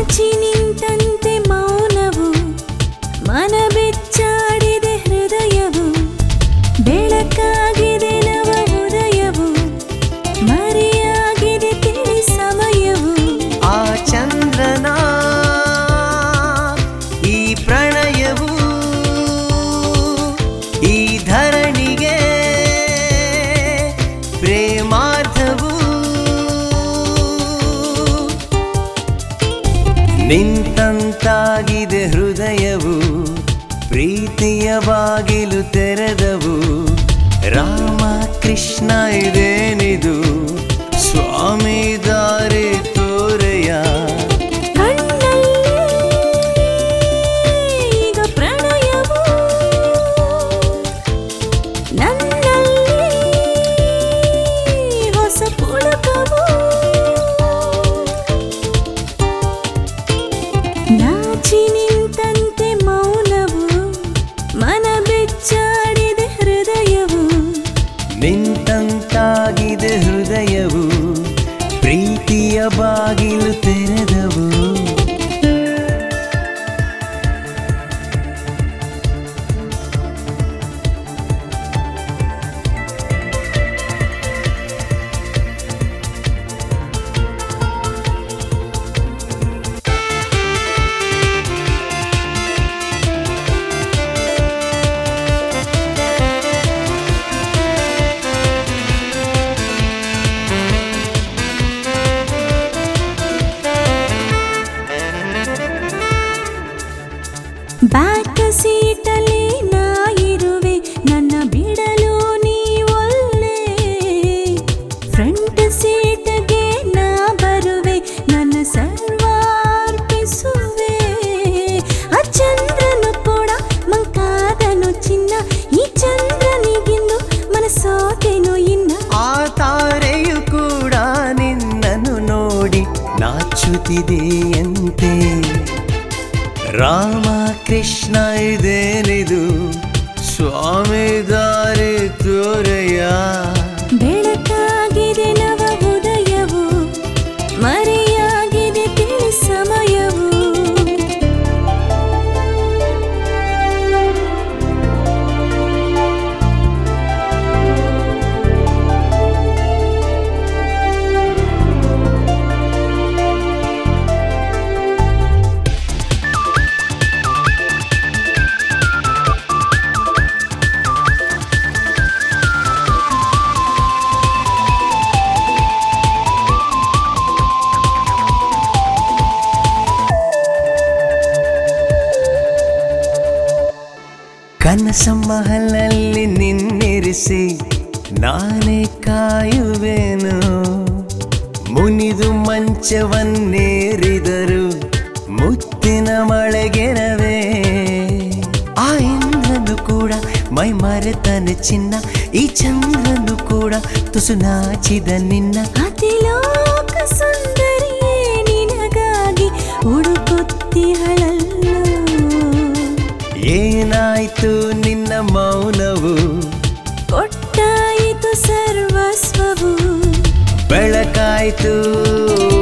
ನಾಚಿ ನಿಂತಂತೆ ಮೌನವು ಮನ ಬೆಚ್ಚಾಡಿದೆ ಹೃದಯವು ಬೆಳಕಾಗಿದೆ ನವ ಉದಯವು ಮರೆಯಾಗಿದೆ ತಿಳಿ ಸಮಯವು ಆ ಚಂದ್ರನ ಈ ಪ್ರಣಯವು ಈ ಧರಣಿಗೆ ಪ್ರೇಮಾರ್ಥವು ನಿಂತಂತಾಗಿದೆ ಹೃದಯವು ಪ್ರೀತಿಯ ಬಾಗಿಲು ತೆರೆದವು ರಾಮ ಕೃಷ್ಣ ಇದೇನಿದು ಸ್ವಾಮಿ ದಾರಿ ತೋರೆಯ ಕಣ್ಣಲ್ಲಿ ಈಗ ಪ್ರಣಯವು ನನ್ನಲ್ಲಿ ಹೊಸ ಪುಳಕವು ನಾಚಿ ನಿಂತಂತೆ ಮೌನವು ಮನ ಬೆಚ್ಚಾಡಿದೆ ಹೃದಯವು ನಿಂತಂತಾಗಿದೆ ಹೃದಯವು ಪ್ರೀತಿಯ ಬಾಗಿಲು ತೆರೆದವು ಬ್ಯಾಕ್ ಸೀಟಲ್ಲಿ ನಾ ಇರುವೆ ನನ್ನ ಬಿಡಲು ನೀ ಒಲ್ಲೆ ಫ್ರಂಟ್ ಸೀಟ್ಗೆ ನಾ ಬರುವೆ ನನ್ನ ಸರ್ವಾರ್ಪಿಸುವೆ ಆ ಚಂದ್ರನು ಕೂಡ ಮಂಕಾದನು ಚಿನ್ನ ಈ ಚಂದ್ರನಿಗಿಂದು ಮನಸೋತೆನು ಇನ್ನ ಆ ತಾರೆಯು ಕೂಡ ನಿನ್ನನ್ನು ನೋಡಿ ನಾಚುತ್ತಿದೆಯಂತೆ ರಾಮ ಕೃಷ್ಣ ಇದೇನಿದು ಸ್ವಾಮಿ ದಾರಿ ತೋರೆಯ ಬೆಳಕಾಗಿದೆ ನವ ಉದಯವು ಮರೆಯಾಗಿದೆ ತಿಳಿ ಸಮಯವು ಕನಸ ಮಹಲಲ್ಲಿ ನಿನ್ನಿರಿಸಿ ನಾನೇ ಕಾಯುವೆನು ಮುನಿದು ಮಂಚವನ್ನೇರಿದರು ಮುತ್ತಿನ ಮಳೆಗೆರವೇ ಆ ಇಂದ್ರನು ಕೂಡ ಮೈ ಮರೆತನೆ ಚಿನ್ನ ಈ ಚಂದ್ರನು ಕೂಡ ತುಸು ನಾಚಿದ ನಿನ್ನ ಅತಿಲೋಕ ಸುಂದರಿಯೇ ನಿನಗಾಗಿ ಹುಡುಕುತ್ತಿಹಳಲ್ಲ ಏನಾಯ್ತು ನಿನ್ನ ಮೌನವು ಕೊಟ್ಟಾಯಿತು ಸರ್ವಸ್ವವು ಬೆಳಕಾಯ್ತು